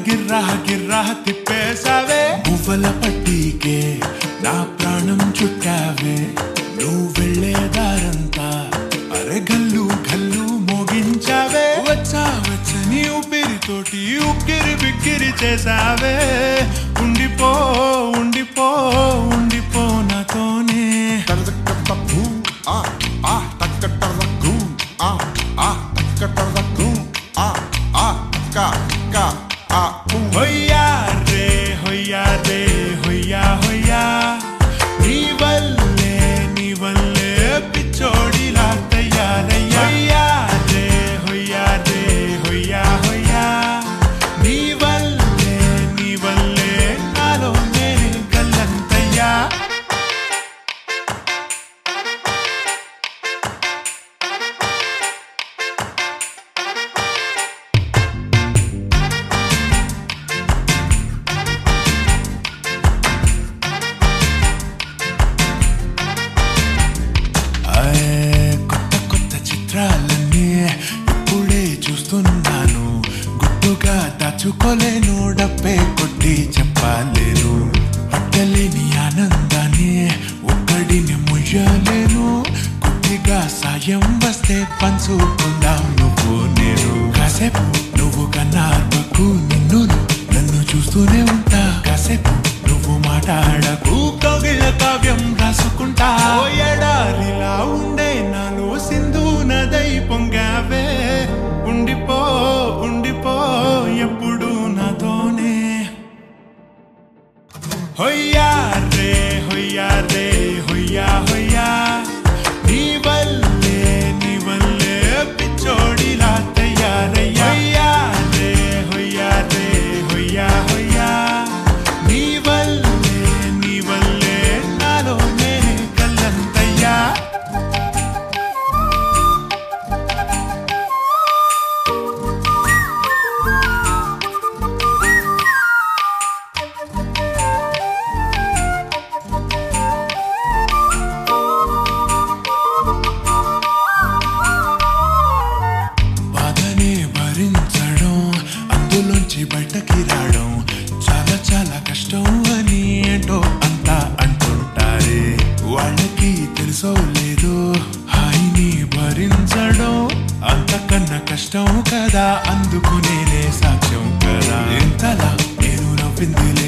గిర్రా గిర్రా తిప్పేశావే పువ్వుల పట్టీకే నా ప్రాణం చుట్టావే నువ్వు వెళ్ళే దారంతా అరే గల్లు గల్లు మోగించావే వచ్చా వచ్చని ఊపిరితోటి ఉక్కిరి బిక్కిరి చేసావే ఉండిపో ఉండిపో ఉండిపో నాతోనే హొయ్యా రే హొయ్యా రే హొయ్యా హొయ్యా నీ వల్లే నీ వల్లే పిచ్చోడిలా తయారయ్యా హొయ్యా రే హొయ్యా రే హొయ్యా హొయ్యా నీ వల్లే నీ వల్లే నాలోనే గల్లంతయ్యా ఆయే కొత్త కొత్త చిత్రాలన్నీ ఇప్పుడే చూస్తున్నాను గుట్టుగా దాచుకోలేను డబ్బే కొట్టి చెప్పలేను పట్టలేని ఆనందాన్ని ఒక్కడిని ముయ్యలేను కొద్దిగా సాయం వస్తే పంచుకుందాం నువ్వు నేను కాసేపు నువ్వు కన్నా తక్కువ నిన్ను నన్ను చూస్తూనే ఉంటా కాసేపు నువ్వు మాట్లాడకు కౌగిళ్ళ కావ్యం రాసుకుంటా ఓ ఎడారిలా ఉండే నాలో సింధు నదై పొంగావే ఉండిపో ఉండిపో ఎప్పుడు నాతోనే హొయ్యా రే హొయ్యా రే హొయ్యా హొయ్యా నీ వల్లే నీ వల్లే పిచ్చోడిలా తయారయ్యా హొయ్యా రే హొయ్యా రే హొయ్యా హొయ్యా నీ వల్లే నీ వల్లే నాలోనే కల్లంతయ్యా బాధనే భరించడం అందులోంచి బయటకి రావడం చాలా చాలా కష్టం అని ఏంటో అంతా అంటుంటారే వాళ్ళకి తెలుసో లేదో హాయిని భరించడం అంతకన్నా కష్టం కదా అందుకు నేనే సాక్ష్యం కదా ఎంతలా నేను నవ్వింది